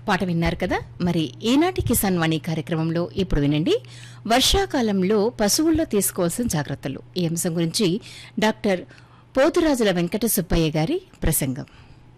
పాట విన్నారు కదా మరి ఈనాటి కిసాన్ వాణి కార్యక్రమంలో ఇప్పుడు వినండి వర్షాకాలంలో పశువుల్లో తీసుకోవాల్సిన జాగ్రత్తలు ఈ అంశం గురించి డాక్టర్ పోతురాజుల వెంకట సుబ్బయ్య గారి ప్రసంగం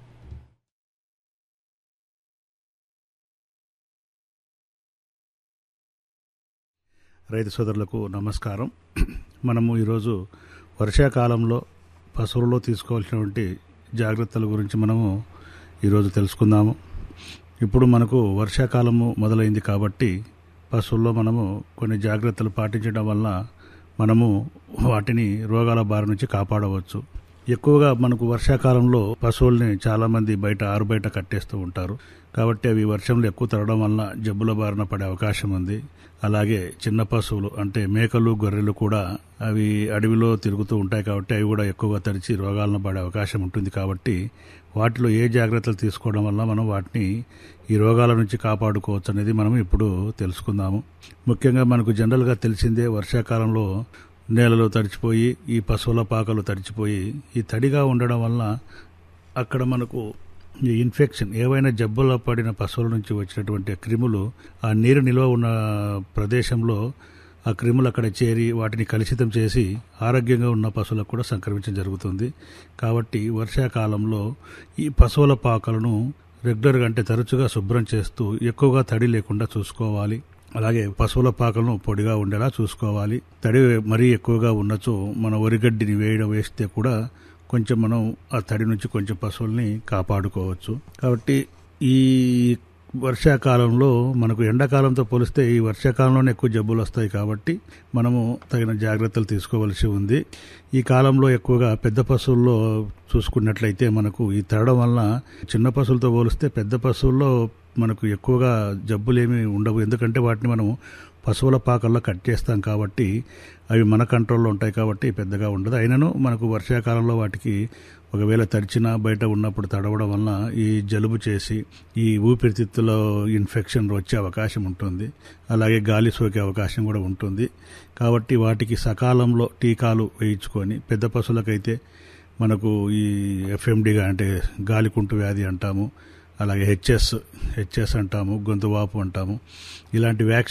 రైతు సోదరులకు నమస్కారం మనము ఈరోజు వర్షాకాలంలో పశువులలో తీసుకోవాల్సినటువంటి జాగ్రత్తల గురించి మనము ఈరోజు తెలుసుకుందాము ఇప్పుడు మనకు వర్షాకాలము మొదలైంది కాబట్టి పశువుల్లో మనము కొన్ని జాగ్రత్తలు పాటించడం వల్ల మనము వాటిని రోగాల బారి నుంచి కాపాడవచ్చు ఎక్కువగా మనకు వర్షాకాలంలో పశువుల్ని చాలామంది బయట ఆరు బయట కట్టేస్తూ ఉంటారు కాబట్టి అవి వర్షంలో ఎక్కువ తరగడం వల్ల జబ్బుల బారిన పడే అవకాశం ఉంది అలాగే చిన్న పశువులు అంటే మేకలు గొర్రెలు కూడా అవి అడవిలో తిరుగుతూ ఉంటాయి కాబట్టి అవి కూడా ఎక్కువగా తడిచి రోగాలను పడే అవకాశం ఉంటుంది కాబట్టి వాటిలో ఏ జాగ్రత్తలు తీసుకోవడం వల్ల మనం వాటిని ఈ రోగాల నుంచి కాపాడుకోవచ్చు అనేది మనం ఇప్పుడు తెలుసుకుందాము ముఖ్యంగా మనకు జనరల్గా తెలిసిందే వర్షాకాలంలో నేలలో తడిచిపోయి ఈ పశువుల పాకలు తడిచిపోయి ఈ తడిగా ఉండడం వల్ల అక్కడ మనకు ఈ ఇన్ఫెక్షన్ ఏవైనా జబ్బుల పడిన పశువుల నుంచి వచ్చినటువంటి క్రిములు ఆ నీరు నిల్వ ఉన్న ప్రదేశంలో ఆ క్రిములు అక్కడ చేరి వాటిని కలుషితం చేసి ఆరోగ్యంగా ఉన్న పశువులకు కూడా సంక్రమించడం జరుగుతుంది కాబట్టి వర్షాకాలంలో ఈ పశువుల పాకలను రెగ్యులర్గా అంటే తరచుగా శుభ్రం చేస్తూ ఎక్కువగా తడి లేకుండా చూసుకోవాలి అలాగే పశువుల పాకలను పొడిగా ఉండేలా చూసుకోవాలి తడి మరీ ఎక్కువగా ఉన్నచో మన వరిగడ్డిని వేయడం వేస్తే కూడా కొంచెం మనం ఆ తడి నుంచి కొంచెం పశువుల్ని కాపాడుకోవచ్చు కాబట్టి ఈ వర్షాకాలంలో మనకు ఎండాకాలంతో పోలిస్తే ఈ వర్షాకాలంలోనే ఎక్కువ జబ్బులు వస్తాయి కాబట్టి మనము తగిన జాగ్రత్తలు తీసుకోవలసి ఉంది ఈ కాలంలో ఎక్కువగా పెద్ద పశువుల్లో చూసుకున్నట్లయితే మనకు ఈ తరడం వల్ల చిన్న పశువులతో పోలిస్తే పెద్ద పశువుల్లో మనకు ఎక్కువగా జబ్బులేమి ఉండవు ఎందుకంటే వాటిని మనం పశువుల పాకల్లో కట్ చేస్తాం కాబట్టి అవి మన కంట్రోల్లో ఉంటాయి కాబట్టి పెద్దగా ఉండదు అయినను మనకు వర్షాకాలంలో వాటికి ఒకవేళ తడిచినా బయట ఉన్నప్పుడు తడవడం వల్ల ఈ జలుబు చేసి ఈ ఊపిరితిత్తులో ఇన్ఫెక్షన్ వచ్చే అవకాశం ఉంటుంది అలాగే గాలి సోకే అవకాశం కూడా ఉంటుంది కాబట్టి వాటికి సకాలంలో టీకాలు వేయించుకొని పెద్ద పశువులకైతే మనకు ఈ ఎఫ్ఎండిగా అంటే గాలికుంటు వ్యాధి అంటాము అలాగే హెచ్ఎస్ హెచ్ఎస్ అంటాము గొంతు వాపు అంటాము ఇలాంటి వ్యాక్సిన్